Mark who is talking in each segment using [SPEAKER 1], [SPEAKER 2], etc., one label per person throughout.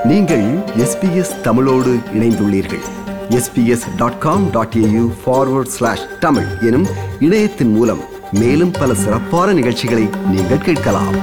[SPEAKER 1] நீங்கள் எஸ்பிஎஸ் தமிழோடு இணைந்துள்ளீர்கள் SBS dot com dot A U forward slash Tamil எனும் இணையத்தின் மூலம் மேலும் பல சிறப்பான நிகழ்ச்சிகளை நீங்கள் கேட்கலாம்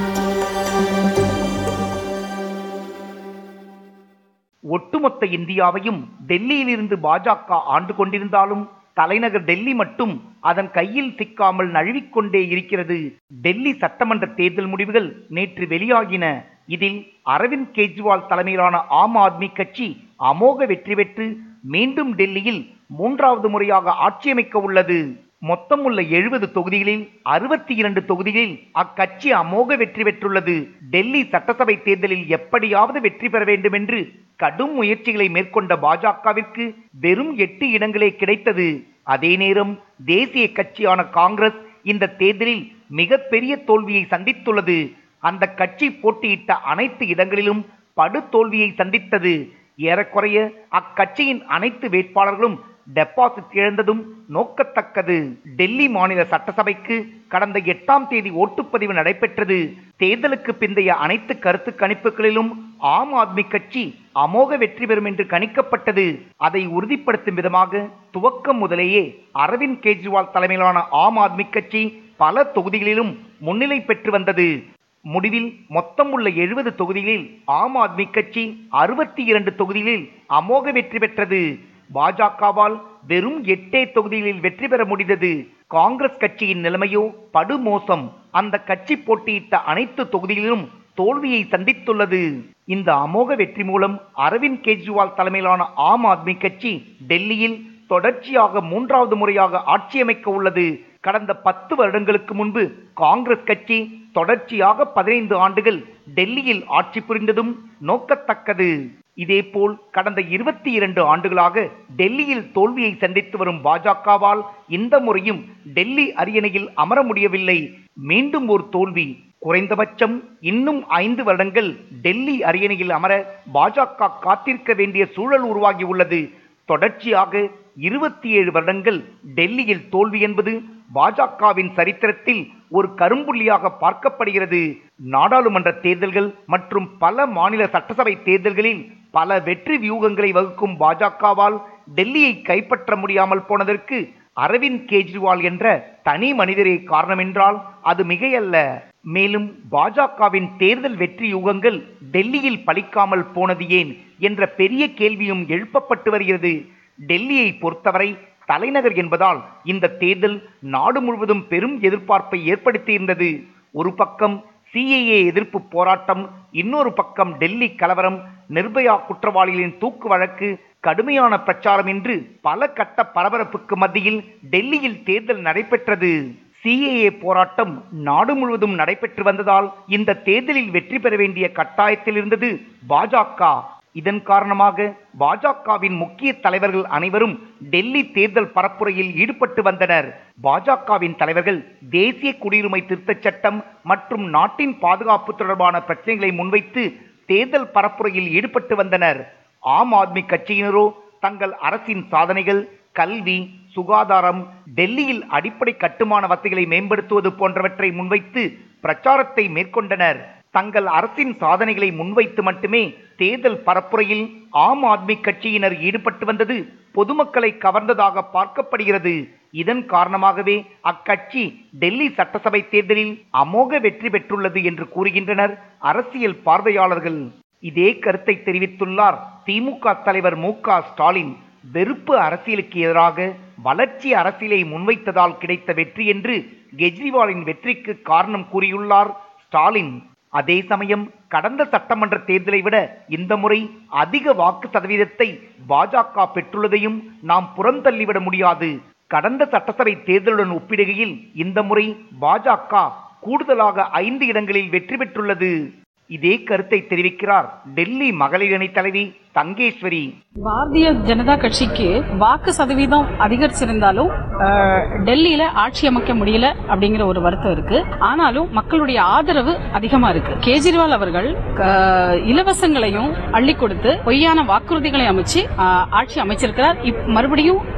[SPEAKER 2] ஒட்டுமொத்த இந்தியாவையும் டெல்லியிலிருந்து பாஜக ஆண்டு கொண்டிருந்தாலும் தலைநகர் டெல்லி மட்டும் அதன் கையில் சிக்காமல் நழுவிக்கொண்டே இருக்கிறது டெல்லி சட்டமன்ற தேர்தல் முடிவுகள் நேற்று வெளியாகின இதில் அரவிந்த் கெஜ்ரிவால் தலைமையிலான ஆம் ஆத்மி கட்சி அமோக வெற்றி பெற்று மீண்டும் டெல்லியில் மூன்றாவது முறையாக ஆட்சியமைக்க உள்ளது மொத்தம் உள்ள எழுபது தொகுதிகளில் அறுபத்தி இரண்டு தொகுதிகளில் அக்கட்சி அமோக வெற்றி பெற்றுள்ளது டெல்லி சட்டசபை தேர்தலில் எப்படியாவது வெற்றி பெற வேண்டும் என்று கடும் முயற்சிகளை மேற்கொண்ட பாஜகவிற்கு வெறும் எட்டு இடங்களே கிடைத்தது அதே நேரம் தேசிய கட்சியான காங்கிரஸ் இந்த தேர்தலில் மிகப்பெரிய தோல்வியை சந்தித்துள்ளது அந்த கட்சி போட்டியிட்ட அனைத்து இடங்களிலும் படு தோல்வியை சந்தித்தது ஏறக்குறைய அக்கட்சியின் அனைத்து வேட்பாளர்களும் டெபாசிட் இழந்ததும் நோக்கத்தக்கது டெல்லி மாநில சட்டசபைக்கு கடந்த எட்டாம் தேதி ஓட்டுப்பதிவு நடைபெற்றது தேர்தலுக்கு பிந்தைய அனைத்து கருத்து கணிப்புகளிலும் ஆம் ஆத்மி கட்சி அமோக வெற்றி பெறும் என்று கணிக்கப்பட்டது அதை உறுதிப்படுத்தும் விதமாக துவக்கம் முதலேயே அரவிந்த் கெஜ்ரிவால் தலைமையிலான ஆம் ஆத்மி கட்சி பல தொகுதிகளிலும் முன்னிலை பெற்று வந்தது முடிவில் மொத்தம் உள்ள எழுபது தொகுதிகளில் ஆம் ஆத்மி கட்சி அறுபத்தி இரண்டு தொகுதிகளில் அமோக வெற்றி பெற்றது பாஜகவால் வெறும் எட்டே தொகுதிகளில் வெற்றி பெற முடிந்தது காங்கிரஸ் கட்சியின் நிலைமையோ படுமோசம் அந்த கட்சி போட்டியிட்ட அனைத்து தொகுதிகளிலும் தோல்வியை சந்தித்துள்ளது இந்த அமோக வெற்றி மூலம் அரவிந்த் கெஜ்ரிவால் தலைமையிலான ஆம் ஆத்மி கட்சி டெல்லியில் தொடர்ச்சியாக மூன்றாவது முறையாக ஆட்சியமைக்க உள்ளது கடந்த பத்து வருடங்களுக்கு முன்பு காங்கிரஸ் கட்சி தொடர்ச்சியாக பதினைந்து ஆண்டுகள் டெல்லியில் ஆட்சி புரிந்ததும் நோக்கத்தக்கது இதேபோல் கடந்த இருபத்தி இரண்டு ஆண்டுகளாக டெல்லியில் தோல்வியை சந்தித்து வரும் பாஜகவால் இந்த முறையும் டெல்லி அரியணையில் அமர முடியவில்லை மீண்டும் ஒரு தோல்வி குறைந்தபட்சம் இன்னும் ஐந்து வருடங்கள் டெல்லி அரியணையில் அமர பாஜக காத்திருக்க வேண்டிய சூழல் உருவாகியுள்ளது தொடர்ச்சியாக இருபத்தி ஏழு வருடங்கள் டெல்லியில் தோல்வி என்பது பாஜகவின் சரித்திரத்தில் ஒரு கரும்புள்ளியாக பார்க்கப்படுகிறது நாடாளுமன்ற தேர்தல்கள் மற்றும் பல மாநில சட்டசபை தேர்தல்களில் பல வெற்றி வியூகங்களை வகுக்கும் பாஜகவால் டெல்லியை கைப்பற்ற முடியாமல் போனதற்கு அரவிந்த் கெஜ்ரிவால் என்ற தனி மனிதரே காரணம் என்றால் அது மிகையல்ல மேலும் பாஜகவின் தேர்தல் வெற்றி யூகங்கள் டெல்லியில் பலிக்காமல் போனது ஏன் என்ற பெரிய கேள்வியும் எழுப்பப்பட்டு வருகிறது டெல்லியை பொறுத்தவரை தலைநகர் என்பதால் இந்த தேர்தல் நாடு முழுவதும் பெரும் எதிர்பார்ப்பை ஏற்படுத்தியிருந்தது ஒரு பக்கம் சிஏஏ எதிர்ப்பு போராட்டம் இன்னொரு பக்கம் டெல்லி கலவரம் நிர்பயா குற்றவாளிகளின் தூக்கு வழக்கு கடுமையான பிரச்சாரம் என்று பல கட்ட பரபரப்புக்கு மத்தியில் டெல்லியில் தேர்தல் நடைபெற்றது சிஏஏ போராட்டம் நாடு முழுவதும் நடைபெற்று வந்ததால் இந்த தேர்தலில் வெற்றி பெற வேண்டிய கட்டாயத்தில் இருந்தது பாஜக இதன் காரணமாக பாஜகவின் முக்கிய தலைவர்கள் அனைவரும் டெல்லி தேர்தல் பரப்புரையில் ஈடுபட்டு வந்தனர் பாஜகவின் தலைவர்கள் தேசிய குடியுரிமை திருத்தச் சட்டம் மற்றும் நாட்டின் பாதுகாப்பு தொடர்பான பிரச்சனைகளை முன்வைத்து தேர்தல் பரப்புரையில் ஈடுபட்டு வந்தனர் ஆம் ஆத்மி கட்சியினரோ தங்கள் அரசின் சாதனைகள் கல்வி சுகாதாரம் டெல்லியில் அடிப்படை கட்டுமான வசதிகளை மேம்படுத்துவது போன்றவற்றை முன்வைத்து பிரச்சாரத்தை மேற்கொண்டனர் தங்கள் அரசின் சாதனைகளை முன்வைத்து மட்டுமே தேர்தல் பரப்புரையில் ஆம் ஆத்மி கட்சியினர் ஈடுபட்டு வந்தது பொதுமக்களை கவர்ந்ததாக பார்க்கப்படுகிறது இதன் காரணமாகவே அக்கட்சி டெல்லி சட்டசபை தேர்தலில் அமோக வெற்றி பெற்றுள்ளது என்று கூறுகின்றனர் அரசியல் பார்வையாளர்கள் இதே கருத்தை தெரிவித்துள்ளார் திமுக தலைவர் மு க ஸ்டாலின் வெறுப்பு அரசியலுக்கு எதிராக வளர்ச்சி அரசியலை முன்வைத்ததால் கிடைத்த வெற்றி என்று கெஜ்ரிவாலின் வெற்றிக்கு காரணம் கூறியுள்ளார் ஸ்டாலின் அதே சமயம் கடந்த சட்டமன்ற தேர்தலை விட இந்த முறை அதிக வாக்கு சதவீதத்தை பாஜக பெற்றுள்ளதையும் நாம் புறந்தள்ளிவிட முடியாது கடந்த சட்டசபை தேர்தலுடன் ஒப்பிடுகையில் இந்த முறை பாஜக கூடுதலாக ஐந்து இடங்களில் வெற்றி பெற்றுள்ளது இதே கருத்தை தெரிவிக்கிறார் டெல்லி மகளிர் அணி தலைவி தங்கேஸ்வரி
[SPEAKER 3] பாரதிய ஜனதா கட்சிக்கு வாக்கு சதவீதம் அதிகரிச்சிருந்தாலும் அஹ், டெல்லியில ஆட்சி அமைக்க முடியல அப்படிங்கிற ஒரு வருத்தம் இருக்கு ஆனாலும் மக்களுடைய ஆதரவு அதிகமா இருக்கு கேஜ்ரிவால் அவர்கள் அஹ், இலவசங்களையும் அள்ளி கொடுத்து பொய்யான வாக்குறுதிகளை அமைச்சு அஹ், ஆட்சி அமைச்சிருக்கிறார் இப்- மறுபடியும்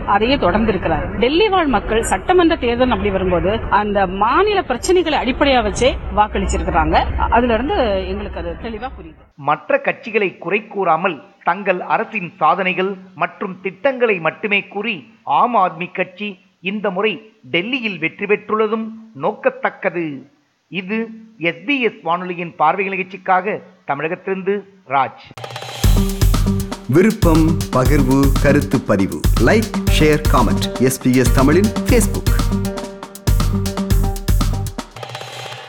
[SPEAKER 3] அதையே தொடர்ந்து இருக்கிறார் டெல்லி வாழ் மக்கள் சட்டமன்ற தேர்தல் அப்படி வரும்போது அந்த மாநில பிரச்சனைகளை அடிப்படையா வச்சே வாக்களிச்சிருக்கிறாங்க அதுல இருந்து எங்களுக்கு அது தெளிவா புரியுது
[SPEAKER 2] மற்ற கட்சிகளை குறை கூறாமல் தங்கள் அரசின் சாதனைகள் மற்றும் திட்டங்களை மட்டுமே கூறி ஆம் ஆத்மி கட்சி இந்த முறை டெல்லியில் வெற்றி பெற்றுள்ளதும் நோக்கத்தக்கது இது எஸ்பிஎஸ் வானொலியின் பார்வை நிகழ்ச்சிக்காக தமிழகத்திலிருந்து ராஜ்
[SPEAKER 1] விருப்பம் பகிர்வு கருத்து பதிவு லைக் ஷேர் காமெண்ட் எஸ்பிஎஸ் தமிழின் ஃபேஸ்புக்